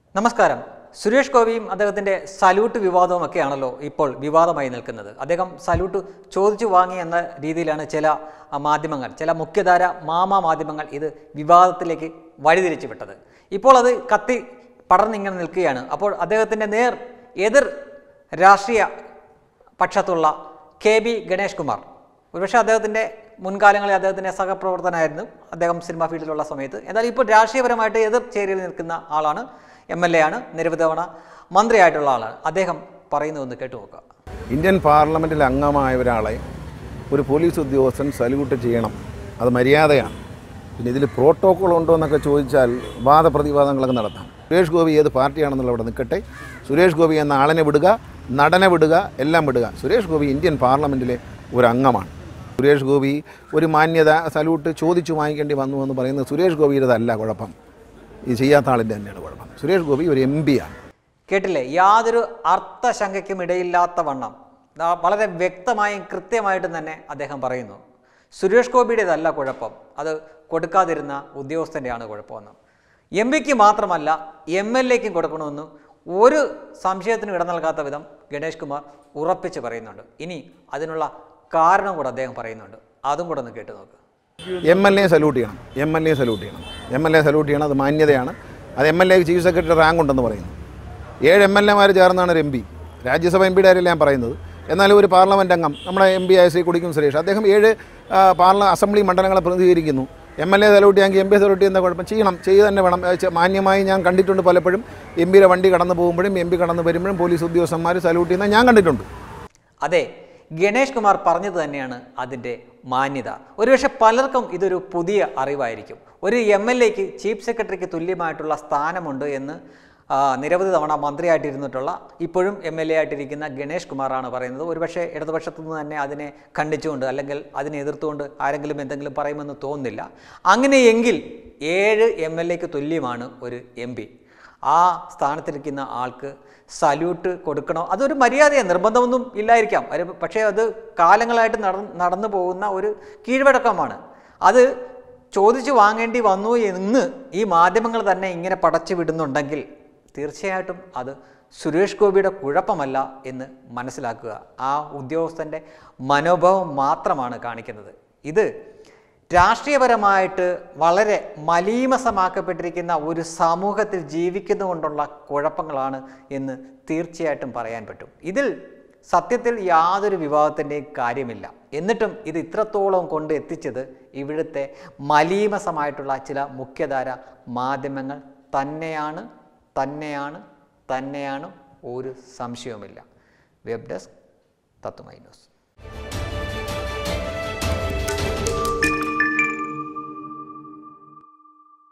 നമസ്കാരം സുരേഷ് ഗോപിയും അദ്ദേഹത്തിൻ്റെ സല്യൂട്ട് വിവാദവും ഒക്കെയാണല്ലോ ഇപ്പോൾ വിവാദമായി നിൽക്കുന്നത് അദ്ദേഹം സല്യൂട്ട് ചോദിച്ചു വാങ്ങി എന്ന രീതിയിലാണ് ചില ആ, മാധ്യമങ്ങൾ ചില മുഖ്യധാര മാമാ മാധ്യമങ്ങൾ ഇത് വിവാദത്തിലേക്ക് വഴിതിരിച്ചു വിട്ടത് ഇപ്പോൾ അത് കത്തി പടർന്നിങ്ങനെ നിൽക്കുകയാണ് അപ്പോൾ അദ്ദേഹത്തിൻ്റെ നേർ എതിർ രാഷ്ട്രീയ പക്ഷത്തുള്ള കെ ബി ഗണേഷ് കുമാർ ഒരുപക്ഷെ അദ്ദേഹത്തിൻ്റെ മുൻകാലങ്ങളിൽ അദ്ദേഹത്തിൻ്റെ സഹപ്രവർത്തനായിരുന്നു അദ്ദേഹം സിനിമാ ഫീൽഡിലുള്ള സമയത്ത് എന്നാൽ ഇപ്പോൾ രാഷ്ട്രീയപരമായിട്ട് എതിർ ചേരിയിൽ നിൽക്കുന്ന ആളാണ് എം എൽ എ ആണ് നിരവധി തവണ മന്ത്രിയായിട്ടുള്ള ആളാണ് അദ്ദേഹം പറയുന്നതൊന്ന് കേട്ടു നോക്കുക ഇന്ത്യൻ പാർലമെൻറ്റിൽ അംഗമായ ഒരാളെ ഒരു പോലീസ് ഉദ്യോഗസ്ഥൻ സല്യൂട്ട് ചെയ്യണം അത് മര്യാദയാണ് പിന്നെ ഇതിൽ പ്രോട്ടോക്കോൾ ഉണ്ടോ എന്നൊക്കെ ചോദിച്ചാൽ വാദപ്രതിവാദങ്ങളൊക്കെ നടത്താം സുരേഷ് ഗോപി ഏത് പാർട്ടിയാണെന്നുള്ള അവിടെ നിൽക്കട്ടെ സുരേഷ് ഗോപി എന്ന ആളിനെ വിടുക നടനെ വിടുക എല്ലാം വിടുക സുരേഷ് ഗോപി ഇന്ത്യൻ പാർലമെൻറ്റിലെ ഒരു അംഗമാണ് സുരേഷ് ഗോപി ഒരു മാന്യത സല്യൂട്ട് ചോദിച്ചു വാങ്ങിക്കേണ്ടി വന്നു എന്ന് പറയുന്നത് സുരേഷ് ഗോപിയുടേതല്ല കുഴപ്പം ഇത് ചെയ്യാത്ത ആളിൻ്റെ തന്നെയാണ് കുഴപ്പം സുരേഷ് ഗോപി ഒരു എം പിയാണ് കേട്ടില്ലേ യാതൊരു അർത്ഥശങ്കയ്ക്കും ഇടയില്ലാത്ത വണ്ണം ദാ വളരെ വ്യക്തമായും കൃത്യമായിട്ടും തന്നെ അദ്ദേഹം പറയുന്നു സുരേഷ് ഗോപിയുടേതല്ല കുഴപ്പം അത് കൊടുക്കാതിരുന്ന ഉദ്യോഗസ്ഥൻ്റെയാണ് കുഴപ്പമെന്ന് എം പിക്ക് മാത്രമല്ല എം എൽ എക്കും കൊടുക്കണമെന്ന് ഒരു സംശയത്തിനും ഇട നൽകാത്ത വിധം ഗണേഷ് കുമാർ ഉറപ്പിച്ച് പറയുന്നുണ്ട് ഇനി അതിനുള്ള കാരണം കൂടെ അദ്ദേഹം പറയുന്നുണ്ട് അതും കൂടെ ഒന്ന് കേട്ട് നോക്ക് എം എൽ എ സല്യൂട്ട് ചെയ്യണം എം എൽ എ സല്യൂട്ട് ചെയ്യണം എം എൽ എ സല്യൂട്ട് ചെയ്യണം അത് മാന്യതയാണ് അത് M L A chief secretary rank ഉണ്ടെന്ന് പറയുന്നു ഏഴ് എം എൽ എമാർ ചേർന്നാണ് ഒരു എം പി രാജ്യസഭ എം പിയുടെ കാര്യമല്ല ഞാൻ പറയുന്നത് എന്നാലും ഒരു പാർലമെൻറ്റ് അംഗം നമ്മുടെ എം പി ആയ ശ്രീ കുടിക്കും സുരേഷ് അദ്ദേഹം ഏഴ് ആ, പാർല അസംബ്ലി മണ്ഡലങ്ങളെ പ്രതിനിധീകരിക്കുന്നു എം എൽ എ സല്യൂട്ട് ചെയ്യാമെങ്കിൽ എം പി സല്യൂട്ട് ചെയ്യുന്ന കുഴപ്പം ചെയ്യണം ചെയ്ത് തന്നെ വേണം അത് ചെ- മാന്യമായി ഞാൻ കണ്ടിട്ടുണ്ട് പലപ്പോഴും എം പിയുടെ വണ്ടി കടന്നു പോകുമ്പോഴും എം പി കടന്നു വരുമ്പോഴും പോലീസ് ഉദ്യോഗസ്ഥന്മാർ സല്യൂട്ട് ചെയ്യുന്നത് ഞാൻ കണ്ടിട്ടുണ്ട് അതെ ഗണേഷ് കുമാർ പറഞ്ഞത് തന്നെയാണ് അതിൻ്റെ മാന്യത ഒരുപക്ഷെ പലർക്കും ഇതൊരു പുതിയ അറിവായിരിക്കും ഒരു എം എൽ എക്ക് ചീഫ് സെക്രട്ടറിക്ക് തുല്യമായിട്ടുള്ള സ്ഥാനമുണ്ട് എന്ന് ആ, നിരവധി തവണ മന്ത്രിയായിട്ടിരുന്നിട്ടുള്ള ഇപ്പോഴും എം എൽ എ ആയിട്ടിരിക്കുന്ന ഗണേഷ് കുമാറാണ് പറയുന്നത് ഒരുപക്ഷെ ഇടതുപക്ഷത്തു നിന്ന് തന്നെ അതിനെ ഖണ്ഡിച്ചുകൊണ്ട് അല്ലെങ്കിൽ അതിനെ എതിർത്തുകൊണ്ട് ആരെങ്കിലും എന്തെങ്കിലും പറയുമെന്ന് തോന്നുന്നില്ല അങ്ങനെയെങ്കിൽ ഏഴ് എം എൽ എക്ക് തുല്യമാണ് ഒരു എം പി ആ സ്ഥാനത്തിരിക്കുന്ന ആൾക്ക് സല്യൂട്ട് കൊടുക്കണോ അതൊരു മര്യാദയാണ് നിർബന്ധമൊന്നും ഇല്ലായിരിക്കാം അത് പക്ഷേ അത് കാലങ്ങളായിട്ട് നടന്ന് നടന്നു പോകുന്ന ഒരു കീഴ്വഴക്കമാണ് അത് ചോദിച്ചു വാങ്ങേണ്ടി വന്നു എന്ന് ഈ മാധ്യമങ്ങൾ തന്നെ ഇങ്ങനെ പടച്ചു വിടുന്നുണ്ടെങ്കിൽ തീർച്ചയായിട്ടും അത് സുരേഷ് ഗോപിയുടെ കുഴപ്പമല്ല എന്ന് മനസ്സിലാക്കുക ആ ഉദ്യോഗസ്ഥൻ്റെ മനോഭാവം മാത്രമാണ് കാണിക്കുന്നത് ഇത് രാഷ്ട്രീയപരമായിട്ട് വളരെ മലീമസമാക്കപ്പെട്ടിരിക്കുന്ന ഒരു സമൂഹത്തിൽ ജീവിക്കുന്നതുകൊണ്ടുള്ള കുഴപ്പങ്ങളാണ് എന്ന് തീർച്ചയായിട്ടും പറയാൻ പറ്റും ഇതിൽ സത്യത്തിൽ യാതൊരു വിവാദത്തിൻ്റെയും കാര്യമില്ല എന്നിട്ടും ഇത് ഇത്രത്തോളം കൊണ്ട് എത്തിച്ചത് ഇവിടുത്തെ മലീമസമായിട്ടുള്ള ചില മുഖ്യധാര മാധ്യമങ്ങൾ തന്നെയാണ് തന്നെയാണ് തന്നെയാണ് ഒരു സംശയവുമില്ല വെബ് ഡെസ്ക് തത്വമൈ ന്യൂസ്